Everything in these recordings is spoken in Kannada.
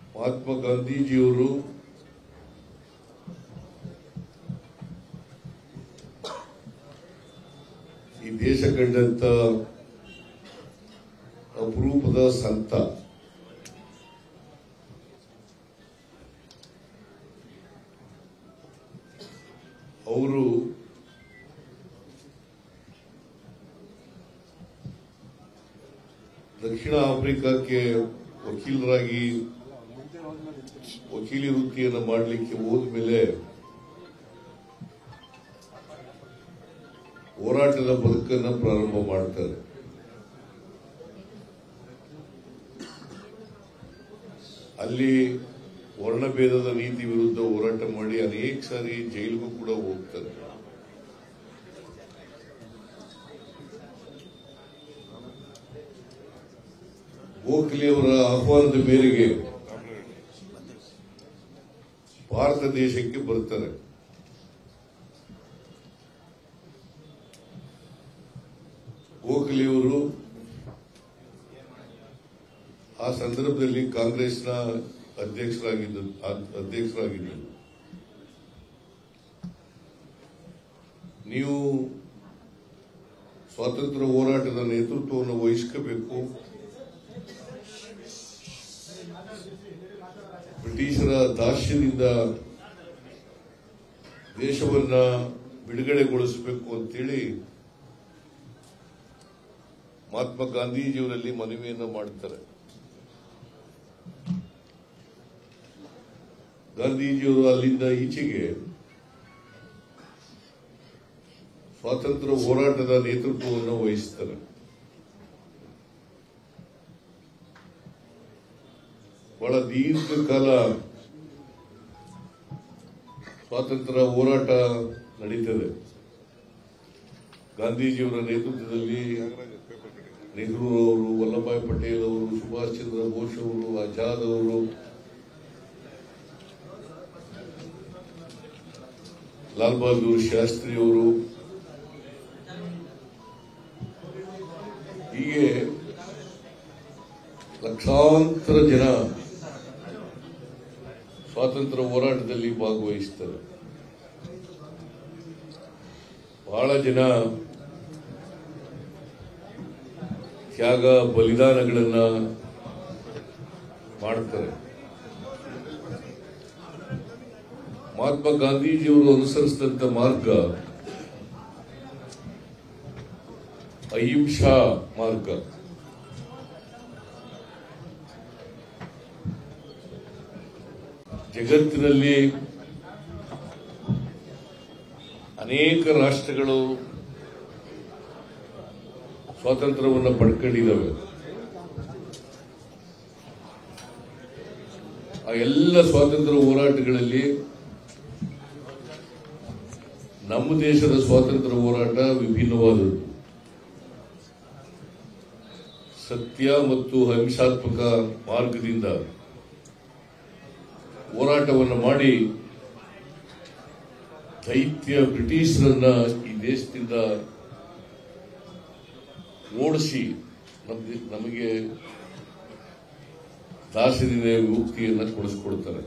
ಮಹಾತ್ಮ ಗಾಂಧೀಜಿಯವರು ಈ ದೇಶ ಕಂಡಂತ ಅಪರೂಪದ ಸಂತ ಅವರು ದಕ್ಷಿಣ ಆಫ್ರಿಕಾಕ್ಕೆ ವಕೀಲರಾಗಿ ವಕೀಲಿ ವೃತ್ತಿಯನ್ನು ಮಾಡಲಿಕ್ಕೆ ಹೋದ್ಮೇಲೆ ಹೋರಾಟದ ಬದುಕನ್ನು ಪ್ರಾರಂಭ ಮಾಡ್ತಾರೆ ಅಲ್ಲಿ ವರ್ಣಭೇದದ ನೀತಿ ವಿರುದ್ಧ ಹೋರಾಟ ಮಾಡಿ ಅನೇಕ ಸಾರಿ ಜೈಲಿಗೂ ಕೂಡ ಹೋಗ್ತಾರೆ ಗೋಖಲೆ ಅವರ ಆಹ್ವಾನದ ಮೇರೆಗೆ ಭಾರತ ದೇಶಕ್ಕೆ ಬರ್ತಾರೆ ಗೋಖಲೆಯವರು ಆ ಸಂದರ್ಭದಲ್ಲಿ ಕಾಂಗ್ರೆಸ್ನ ಅಧ್ಯಕ್ಷರಾಗಿದ್ದ ಅಧ್ಯಕ್ಷರಾಗಿದ್ದರು ನೀವು ಸ್ವಾತಂತ್ರ್ಯ ಹೋರಾಟದ ನೇತೃತ್ವವನ್ನು ವಹಿಸ್ಕೋಬೇಕು ಬ್ರಿಟಿಷರ ದಾಸ್ಯದಿಂದ ದೇಶವನ್ನ ಬಿಡುಗಡೆಗೊಳಿಸಬೇಕು ಅಂತೇಳಿ ಮಹಾತ್ಮ ಗಾಂಧೀಜಿಯವರಲ್ಲಿ ಮನವಿಯನ್ನ ಮಾಡ್ತಾರೆ ಗಾಂಧೀಜಿಯವರು ಅಲ್ಲಿಂದ ಈಚೆಗೆ ಸ್ವಾತಂತ್ರ್ಯ ಹೋರಾಟದ ನೇತೃತ್ವವನ್ನು ವಹಿಸ್ತಾರೆ ಬಹಳ ದೀರ್ಘಕಾಲ ಸ್ವಾತಂತ್ರ್ಯ ಹೋರಾಟ ನಡೀತದೆ ಗಾಂಧೀಜಿಯವರ ನೇತೃತ್ವದಲ್ಲಿ ನೆಹರು ಅವರು ವಲ್ಲಭಾಯ್ ಪಟೇಲ್ ಅವರು ಸುಭಾಷ್ ಚಂದ್ರ ಬೋಸ್ ಅವರು ಆಜಾದ್ ಅವರು ಲಾಲ್ ಬಹದ್ದೂರ್ ಶಾಸ್ತ್ರಿ ಅವರು ಹೀಗೆ ಲಕ್ಷಾಂತರ ಜನ ಸ್ವಾತಂತ್ರ್ಯ ಹೋರಾಟದಲ್ಲಿ ಭಾಗವಹಿಸ್ತಾರೆ ಬಹಳ ಜನ ತ್ಯಾಗ ಬಲಿದಾನಗಳನ್ನ ಮಾಡ್ತಾರೆ ಮಹಾತ್ಮ ಗಾಂಧೀಜಿಯವರು ಅನುಸರಿಸಿದಂತ ಮಾರ್ಗ ಅಹಿಂಸಾ ಮಾರ್ಗ ಜಗತ್ತಿನಲ್ಲಿ ಅನೇಕ ರಾಷ್ಟ್ರಗಳು ಸ್ವಾತಂತ್ರ್ಯವನ್ನು ಪಡ್ಕೊಂಡಿದ್ದಾವೆ ಆ ಎಲ್ಲ ಸ್ವಾತಂತ್ರ್ಯ ಹೋರಾಟಗಳಲ್ಲಿ ನಮ್ಮ ದೇಶದ ಸ್ವಾತಂತ್ರ್ಯ ಹೋರಾಟ ವಿಭಿನ್ನವಾದದ್ದು ಸತ್ಯ ಮತ್ತು ಅಹಿಂಸಾತ್ಮಕ ಮಾರ್ಗದಿಂದ ಹೋರಾಟವನ್ನು ಮಾಡಿ ದೈತ್ಯ ಬ್ರಿಟಿಷರನ್ನ ಈ ದೇಶದಿಂದ ಓಡಿಸಿ ನಮ್ಗೆ- ನಮಗೆ ದಾಸ್ಯದಿಂದ ಮುಕ್ತಿಯನ್ನು ಕೊಡಿಸ್ಕೊಡ್ತಾರೆ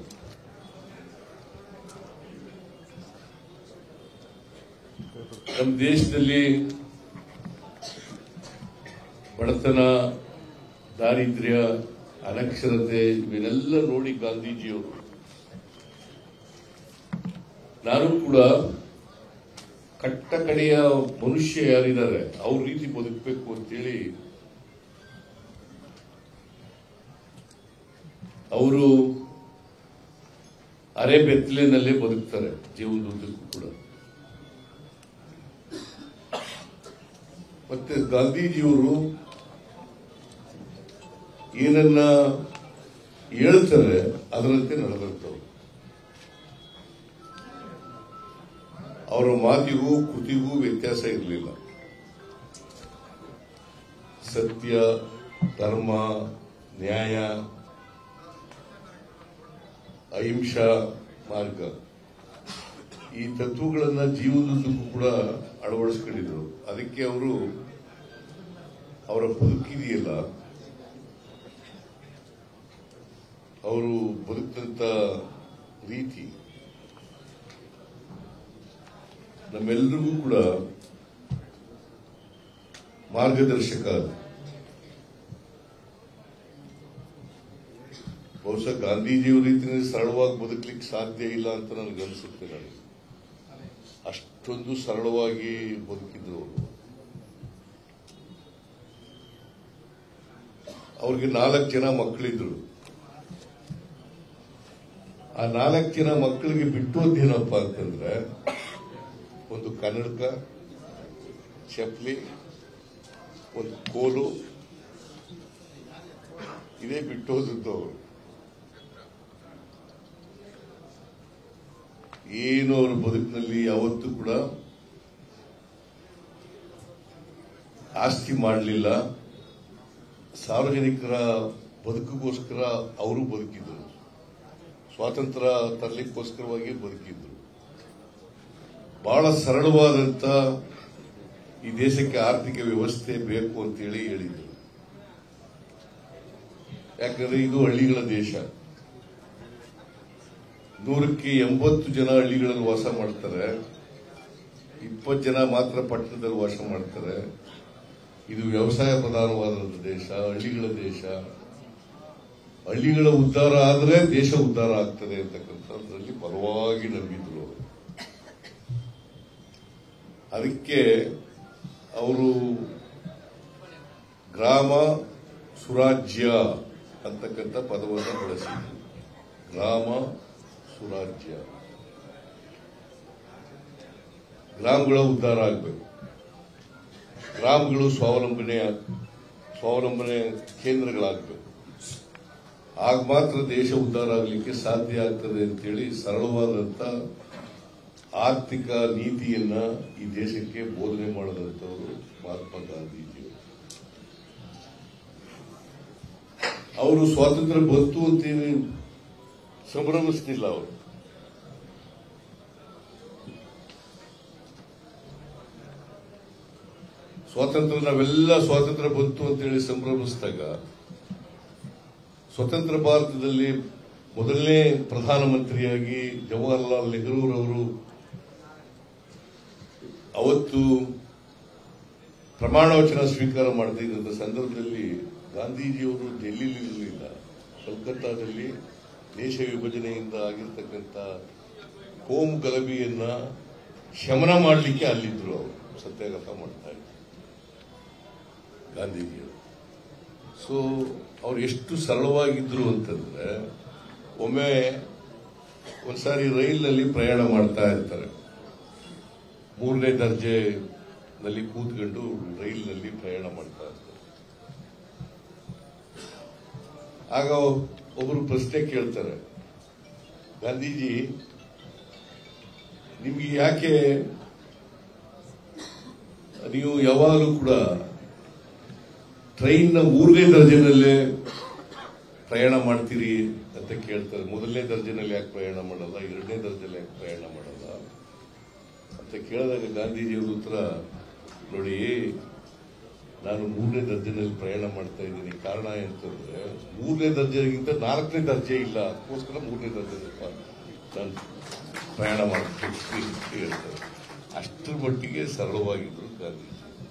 ನಮ್ಮ ದೇಶದಲ್ಲಿ ಬಡತನ ದಾರಿದ್ರ್ಯ ಅನಕ್ಷರತೆ ಇವನ್ನೆಲ್ಲ ನೋಡಿ ಗಾಂಧೀಜಿಯವರು ನಾನು ಕೂಡ ಕಟ್ಟ ಕಡೆಯ ಮನುಷ್ಯ ಯಾರಿದ್ದಾರೆ ಅವ್ರ ರೀತಿ ಬದುಕಬೇಕು ಅಂತೇಳಿ ಅವರು ಅರೆ ಬೆತ್ತಲಿನಲ್ಲೇ ಬದುಕ್ತಾರೆ ಜೀವನದುದ್ದಕ್ಕೂ ಕೂಡ ಮತ್ತೆ ಗಾಂಧೀಜಿಯವರು ಏನನ್ನ ಹೇಳ್ತಾರೆ ಅದರಂತೆ ನಡೆದಂತವ್ರು ಅವರ ಮಾತಿಗೂ ಕೃತಿಗೂ ವ್ಯತ್ಯಾಸ ಇರಲಿಲ್ಲ ಸತ್ಯ ಧರ್ಮ ನ್ಯಾಯ ಅಹಿಂಸಾ ಮಾರ್ಗ ಈ ತತ್ವಗಳನ್ನ ಜೀವನದುದ್ದಕ್ಕೂ ಕೂಡ ಅಳವಡಿಸ್ಕೊಂಡಿದ್ರು ಅದಕ್ಕೆ ಅವರು ಅವರ ಬದುಕಿದೆಯಲ್ಲ ಅವರು ಬದುಕಿದಂತ ರೀತಿ ನಮ್ಮೆಲ್ಲರಿಗೂ ಕೂಡ ಮಾರ್ಗದರ್ಶಕ ಅದು ಬಹುಶಃ ಗಾಂಧೀಜಿಯವರ ರೀತಿಯಲ್ಲಿ ಸರಳವಾಗಿ ಬದುಕಲಿಕ್ಕೆ ಸಾಧ್ಯ ಇಲ್ಲ ಅಂತ ನನಗನ್ಸುತ್ತೆ ನನಗೆ ಅಷ್ಟೊಂದು ಸರಳವಾಗಿ ಬದುಕಿದ್ರು ಅವರು ಅವ್ರಿಗೆ ನಾಲ್ಕು ಜನ ಮಕ್ಕಳಿದ್ರು ಆ ನಾಲ್ಕು ಜನ ಮಕ್ಕಳಿಗೆ ಬಿಟ್ಟೋದೇನಪ್ಪ ಅಂತಂದ್ರೆ ಒಂದು ಕನ್ನಡಕ ಚಪ್ಪಲಿ ಒಂದು ಕೋಲು ಇದೇ ಬಿಟ್ಟೋದದ್ದು ಅವರು ಏನು ಅವರ ಬದುಕಿನಲ್ಲಿ ಯಾವತ್ತೂ ಕೂಡ ಆಸ್ತಿ ಮಾಡಲಿಲ್ಲ ಸಾರ್ವಜನಿಕರ ಬದುಕಿಗೋಸ್ಕರ ಅವರು ಬದುಕಿದ್ರು ಸ್ವಾತಂತ್ರ್ಯ ತರಲಿಕ್ಕೋಸ್ಕರವಾಗಿ ಬದುಕಿದ್ರು ಬಹಳ ಸರಳವಾದಂತ ಈ ದೇಶಕ್ಕೆ ಆರ್ಥಿಕ ವ್ಯವಸ್ಥೆ ಬೇಕು ಅಂತೇಳಿ ಹೇಳಿದ್ರು ಯಾಕಂದ್ರೆ ಇದು ಹಳ್ಳಿಗಳ ದೇಶ ನೂರಕ್ಕೆ ಎಂಬತ್ತು ಜನ ಹಳ್ಳಿಗಳಲ್ಲಿ ವಾಸ ಮಾಡ್ತಾರೆ ಇಪ್ಪತ್ತು ಜನ ಮಾತ್ರ ಪಟ್ಟಣದಲ್ಲಿ ವಾಸ ಮಾಡ್ತಾರೆ ಇದು ವ್ಯವಸಾಯ ಪ್ರಧಾನವಾದ ದೇಶ ಹಳ್ಳಿಗಳ ದೇಶ ಹಳ್ಳಿಗಳ ಉದ್ಧಾರ ಆದರೆ ದೇಶ ಉದ್ಧಾರ ಆಗ್ತದೆ ಅಂತಕ್ಕಂಥದ್ರಲ್ಲಿ ಬಲವಾಗಿ ನಂಬಿದ್ರು ಅವರು ಅದಕ್ಕೆ ಅವರು ಗ್ರಾಮ ಸುರಾಜ್ಯ ಅಂತಕ್ಕಂಥ ಪದವನ್ನು ಬಳಸಿದ್ರು ಗ್ರಾಮ ಸುರಾಜ್ಯ ಗ್ರಾಮಗಳ ಉದ್ಧಾರ ಆಗಬೇಕು ಗ್ರಾಮಗಳು ಸ್ವಾವಲಂಬನೆ ಸ್ವಾವಲಂಬನೆ ಕೇಂದ್ರಗಳಾಗಬೇಕು ಆಗ ಮಾತ್ರ ದೇಶ ಉದ್ಧಾರ ಆಗಲಿಕ್ಕೆ ಸಾಧ್ಯ ಆಗ್ತದೆ ಅಂತೇಳಿ ಸರಳವಾದಂತ ಆರ್ಥಿಕ ನೀತಿಯನ್ನ ಈ ದೇಶಕ್ಕೆ ಬೋಧನೆ ಮಾಡಿದಂಥವರು ಮಹಾತ್ಮ ಗಾಂಧೀಜಿಯವರು ಅವರು ಸ್ವಾತಂತ್ರ್ಯ ಬಂತು ಅಂತೇಳಿ ಸಂಭ್ರಮಿಸ್ತಿಲ್ಲ ಅವರು ಸ್ವಾತಂತ್ರ್ಯ ನಾವೆಲ್ಲ ಸ್ವಾತಂತ್ರ್ಯ ಬಂತು ಅಂತೇಳಿ ಸಂಭ್ರಮಿಸಿದಾಗ ಸ್ವತಂತ್ರ ಭಾರತದಲ್ಲಿ ಮೊದಲನೇ ಪ್ರಧಾನಮಂತ್ರಿಯಾಗಿ ಜವಾಹರ್ಲಾಲ್ ನೆಹರೂರವರು ಅವತ್ತು ಪ್ರಮಾಣ ವಚನ ಸ್ವೀಕಾರ ಮಾಡ್ತಿದ್ದಂಥ ಸಂದರ್ಭದಲ್ಲಿ ಗಾಂಧೀಜಿಯವರು ಡೆಲ್ಲಿಲಿ ಇರಲಿಲ್ಲ ಕಲ್ಕತ್ತಾದಲ್ಲಿ ದೇಶ ವಿಭಜನೆಯಿಂದ ಆಗಿರ್ತಕ್ಕಂಥ ಕೋಮು ಗಲಭೆಯನ್ನ ಶಮನ ಮಾಡಲಿಕ್ಕೆ ಅಲ್ಲಿದ್ರು ಅವರು ಸತ್ಯಾಗ್ರಹ ಮಾಡ್ತಾ ಇದ್ರು ಗಾಂಧೀಜಿಯವರು ಸೊ ಅವ್ರು ಎಷ್ಟು ಸರಳವಾಗಿದ್ರು ಅಂತಂದ್ರೆ ಒಮ್ಮೆ ಒಂದ್ಸಾರಿ ರೈಲ್ನಲ್ಲಿ ಪ್ರಯಾಣ ಮಾಡ್ತಾ ಇರ್ತಾರೆ ಮೂರನೇ ದರ್ಜೆನಲ್ಲಿ ಕೂತ್ಕೊಂಡು ರೈಲ್ನಲ್ಲಿ ಪ್ರಯಾಣ ಮಾಡ್ತಾ ಇರ್ತಾರೆ ಆಗ ಒಬ್ಬರು ಪ್ರಶ್ನೆ ಕೇಳ್ತಾರೆ ಗಾಂಧೀಜಿ ನಿಮ್ಗೆ ಯಾಕೆ ನೀವು ಯಾವಾಗಲೂ ಕೂಡ ಟ್ರೈನ್ನ ಮೂರನೇ ದರ್ಜೆನಲ್ಲೇ ಪ್ರಯಾಣ ಮಾಡ್ತೀರಿ ಅಂತ ಕೇಳ್ತಾರೆ ಮೊದಲನೇ ದರ್ಜೆನಲ್ಲಿ ಯಾಕೆ ಪ್ರಯಾಣ ಮಾಡಲ್ಲ ಎರಡನೇ ದರ್ಜೆಯಲ್ಲಿ ಯಾಕೆ ಪ್ರಯಾಣ ಮಾಡಲ್ಲ ಅಂತ ಕೇಳಿದಾಗ ಗಾಂಧೀಜಿಯವ್ರ ಉತ್ತರ ನೋಡಿ ನಾನು ಮೂರನೇ ದರ್ಜೆನಲ್ಲಿ ಪ್ರಯಾಣ ಮಾಡ್ತಾ ಇದ್ದೀನಿ ಕಾರಣ ಅಂತಂದ್ರೆ ಮೂರನೇ ದರ್ಜೆಗಿಂತ ನಾಲ್ಕನೇ ದರ್ಜೆ ಇಲ್ಲ ಅದಕ್ಕೋಸ್ಕರ ಮೂರನೇ ದರ್ಜೆ ನಾನು ಪ್ರಯಾಣ ಮಾಡ್ತೀನಿ ಅಂತ ಹೇಳ್ತಾರೆ ಅಷ್ಟರ ಮಟ್ಟಿಗೆ ಸರಳವಾಗಿದ್ರು ಗಾಂಧೀಜಿ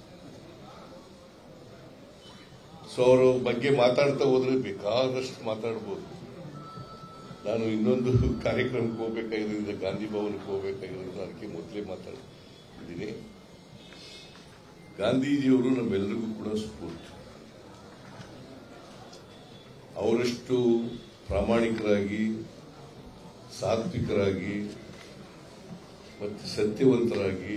ಸೊ ಅವರ ಬಗ್ಗೆ ಮಾತಾಡ್ತಾ ಹೋದ್ರೆ ಬೇಕಾದಷ್ಟು ಮಾತಾಡ್ಬೋದು ನಾನು ಇನ್ನೊಂದು ಕಾರ್ಯಕ್ರಮಕ್ಕೆ ಹೋಗ್ಬೇಕಾಗಿರೋದ್ರಿಂದ ಗಾಂಧಿ ಭವನಕ್ಕೆ ಹೋಗ್ಬೇಕಾಗಿರೋದ್ರಿಂದ ಅದಕ್ಕೆ ಮೊದಲೇ ಮಾತಾಡ್ತಿದ್ದೀನಿ ಗಾಂಧೀಜಿಯವರು ನಮ್ಮೆಲ್ಲರಿಗೂ ಕೂಡ ಸ್ಫೂರ್ತಿ ಅವರಷ್ಟು ಪ್ರಾಮಾಣಿಕರಾಗಿ ಸಾತ್ವಿಕರಾಗಿ ಮತ್ತು ಸತ್ಯವಂತರಾಗಿ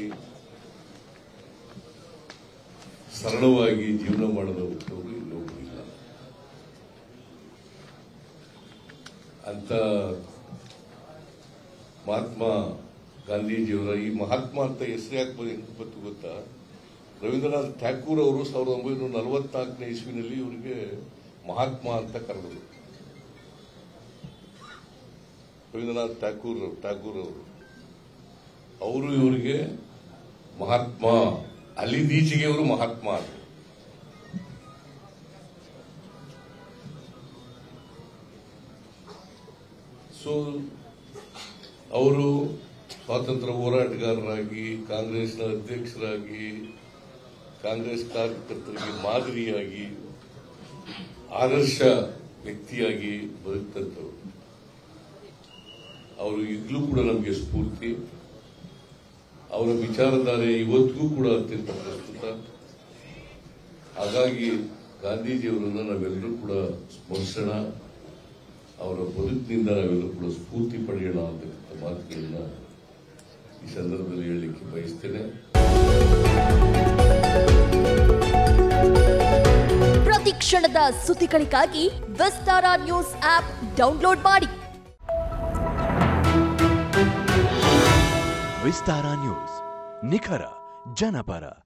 ಸರಳವಾಗಿ ಜೀವನ ಮಾಡಿದವರು ಇನ್ನೊಬ್ಬರು ಇಲ್ಲ ಅಂತ ಮಹಾತ್ಮ ಗಾಂಧೀಜಿಯವರ ಈ ಮಹಾತ್ಮ ಅಂತ ಹೆಸರು ಯಾಕೆ ಬಂದು ಬಂತು ಗೊತ್ತಾ ರವೀಂದ್ರನಾಥ್ ಠಾಕೂರ್ ಅವರು ಸಾವಿರದ ಒಂಬೈನೂರ ನಲವತ್ನಾಲ್ಕನೇ ಇಸ್ವಿನಲ್ಲಿ ಇವರಿಗೆ ಮಹಾತ್ಮ ಅಂತ ಕರೆದರು ರವೀಂದ್ರನಾಥ್ ಠಾಕೂರ್ ಠಾಕೂರ್ ಅವರು ಅವರು ಇವರಿಗೆ ಮಹಾತ್ಮ ಅಲ್ಲಿಂದೀಚೆಗೆ ಅವರು ಮಹಾತ್ಮ ಆದರು ಸೊ ಅವರು ಸ್ವಾತಂತ್ರ್ಯ ಹೋರಾಟಗಾರರಾಗಿ ಕಾಂಗ್ರೆಸ್ನ ಅಧ್ಯಕ್ಷರಾಗಿ ಕಾಂಗ್ರೆಸ್ ಕಾರ್ಯಕರ್ತರಿಗೆ ಮಾದರಿಯಾಗಿ ಆದರ್ಶ ವ್ಯಕ್ತಿಯಾಗಿ ಬದುಕ್ತಂಥವ್ರು ಅವರು ಈಗಲೂ ಕೂಡ ನಮಗೆ ಸ್ಫೂರ್ತಿ ಅವರ ವಿಚಾರಧಾರೆ ಇವತ್ತಿಗೂ ಕೂಡ ಅತ್ಯಂತ ಪ್ರಸ್ತುತ ಹಾಗಾಗಿ ಗಾಂಧೀಜಿಯವರನ್ನ ನಾವೆಲ್ಲರೂ ಕೂಡ ಸ್ಮರಿಸೋಣ ಅವರ ಬದುಕಿನಿಂದ ನಾವೆಲ್ಲರೂ ಕೂಡ ಸ್ಫೂರ್ತಿ ಪಡೆಯೋಣ ಅಂತಕ್ಕಂಥ ಮಾತುಗಳನ್ನ ಈ ಸಂದರ್ಭದಲ್ಲಿ ಹೇಳಲಿಕ್ಕೆ ಬಯಸ್ತೇನೆ ಪ್ರತಿ ಕ್ಷಣದ ಸುದ್ದಿಗಳಿಗಾಗಿ ವಿಸ್ತಾರ ನ್ಯೂಸ್ ಆಪ್ ಡೌನ್ಲೋಡ್ ಮಾಡಿ ವಿಸ್ತಾರ ನ್ಯೂಸ್ ನಿಖರ ಜನಪರ